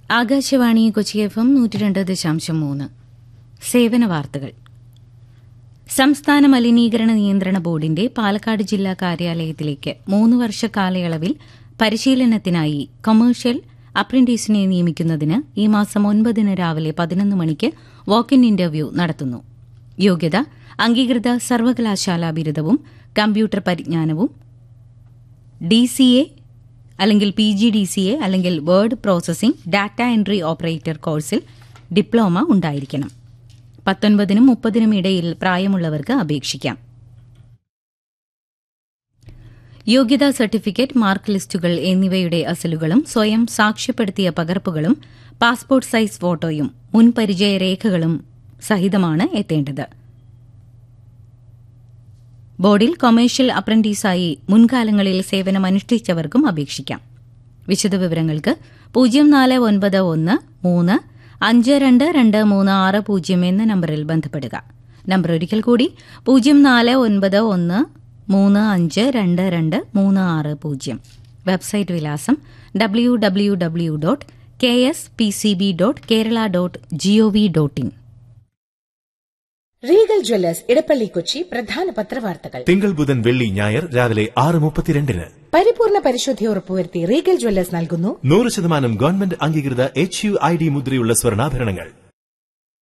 Akashvani Kochi F M നൂറ്റി രണ്ട് ദശാംശം മൂന്ന് സേവന വാർത്തകൾ സംസ്ഥാന മലിനീകരണ നിയന്ത്രണ ബോർഡിന്റെ പാലക്കാട് ജില്ലാ കാര്യാലയത്തിലേക്ക് മൂന്ന് വർഷ കാലയളവിൽ പരിശീലനത്തിനായി കൊമേഴ്ഷ്യൽ അപ്രന്റീസിനെ നിയമിക്കുന്നതിന് ഈ മാസം ഒൻപതിന് രാവിലെ പതിനൊന്ന് മണിക്ക് വാക്ക് ഇൻ ഇന്റർവ്യൂ നടത്തുന്നു യോഗ്യത അംഗീകൃത സർവകലാശാലാ ബിരുദവും കമ്പ്യൂട്ടർ പരിജ്ഞാനവും ഡിസിഎ അല്ലെങ്കിൽ P G D C A അല്ലെങ്കിൽ word processing data entry operator കോഴ്സിൽ ഡിപ്ലോമ ഉണ്ടായിരിക്കണം പത്തൊൻപതിനും മുപ്പതിനും ഇടയിൽ പ്രായമുള്ളവർക്ക് അപേക്ഷിക്കാം യോഗ്യതാ സർട്ടിഫിക്കറ്റ് മാർക്ക് ലിസ്റ്റുകൾ എന്നിവയുടെ അസലുകളും സ്വയം സാക്ഷ്യപ്പെടുത്തിയ പകർപ്പുകളും പാസ്പോർട്ട് സൈസ് ഫോട്ടോയും മുൻപരിചയ രേഖകളും സഹിതമാണ് എത്തേണ്ടത് ബോർഡിൽ കൊമേഴ്ഷ്യൽ അപ്രന്റീസായി മുൻകാലങ്ങളിൽ സേവനമനുഷ്ഠിച്ചവർക്കും അപേക്ഷിക്കാം വിശദവിവരങ്ങൾക്ക് പൂജ്യം നാല് ഒൻപത് ഒന്ന് മൂന്ന് അഞ്ച് രണ്ട് രണ്ട് മൂന്ന് ആറ് പൂജ്യം എന്ന നമ്പറിൽ ബന്ധപ്പെടുക നമ്പർ ഒരിക്കൽ കൂടി പൂജ്യം നാല് ഒൻപത് ഒന്ന് മൂന്ന് അഞ്ച് രണ്ട് രണ്ട് മൂന്ന് ആറ് പൂജ്യം വെബ്സൈറ്റ് വിലാസം W W W dot K S P C B dot Kerala dot GOV dot in Regal jewellers Edappally Kochi പ്രധാന പത്രവാർത്തകൾ തിങ്കൾ ബുധൻ വെള്ളി ഞായർ രാവിലെ ആറ് മുപ്പത്തിരണ്ടിന് പരിപൂർണ പരിശുദ്ധി ഉറപ്പുവരുത്തി റീഗൽ ജ്വല്ലേഴ്സ് നൽകുന്നു നൂറ് ശതമാനം ഗവൺമെന്റ് അംഗീകൃത എച്ച് യു ഐ ഡി മുദ്രയുള്ള സ്വർണ്ണാഭരണങ്ങൾ